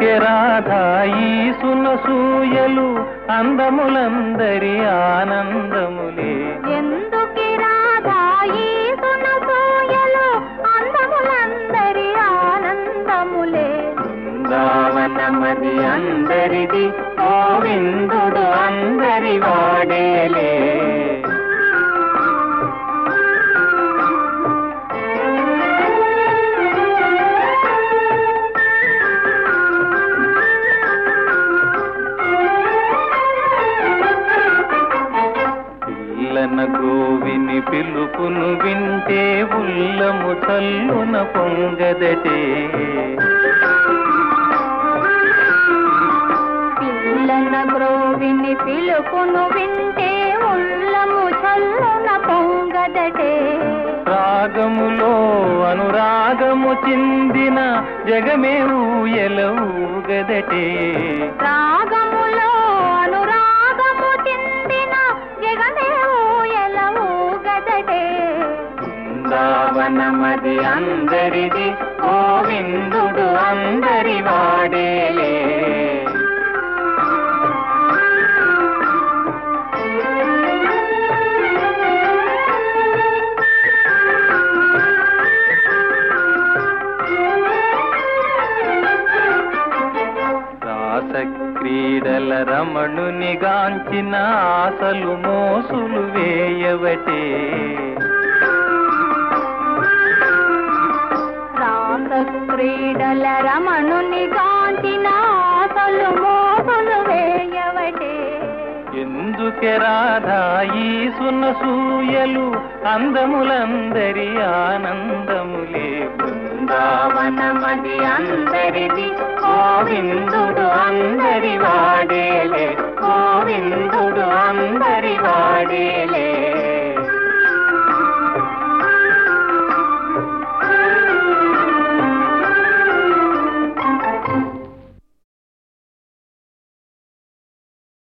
ఎందుకే రాధా ఈ సునసూయలు అందములందరి ఆనందములే ఎందుకి రాధా ఈ సునసూయలు అందములందరి ఆనందములే బృందావనమది అందరిది గోవిందుడు అందరి వాడేలే పిల్లన గోవిని పిలుపును వింటే ఉల్లము చల్లున పొంగదటే పిల్లన గ్రోవిని పిలుపును వింటే ఉల్లము చల్లున పొంగదటే రాగములో అనురాగము చిందిన జగమే ఊయలవుగదటే రాగములో అనురాగము చెందిన జగమే ఊయలవు గదటే బృందావనమది అందరిది గోవిందుడు అందరి వాడేలే రాస క్రీడల రమణుని గాంచిన ఆశలు మోసులు వేయవటే రాస క్రీడల రమణుని కాంచిన ఆశలు మోసులు వేయవటే ఎందుకే రాధా ఈ సునసూయలు అందములందరి ఆనందములే బృందావనమది అందరిది గోవిందుడు అందరి వాడేలే గోవింద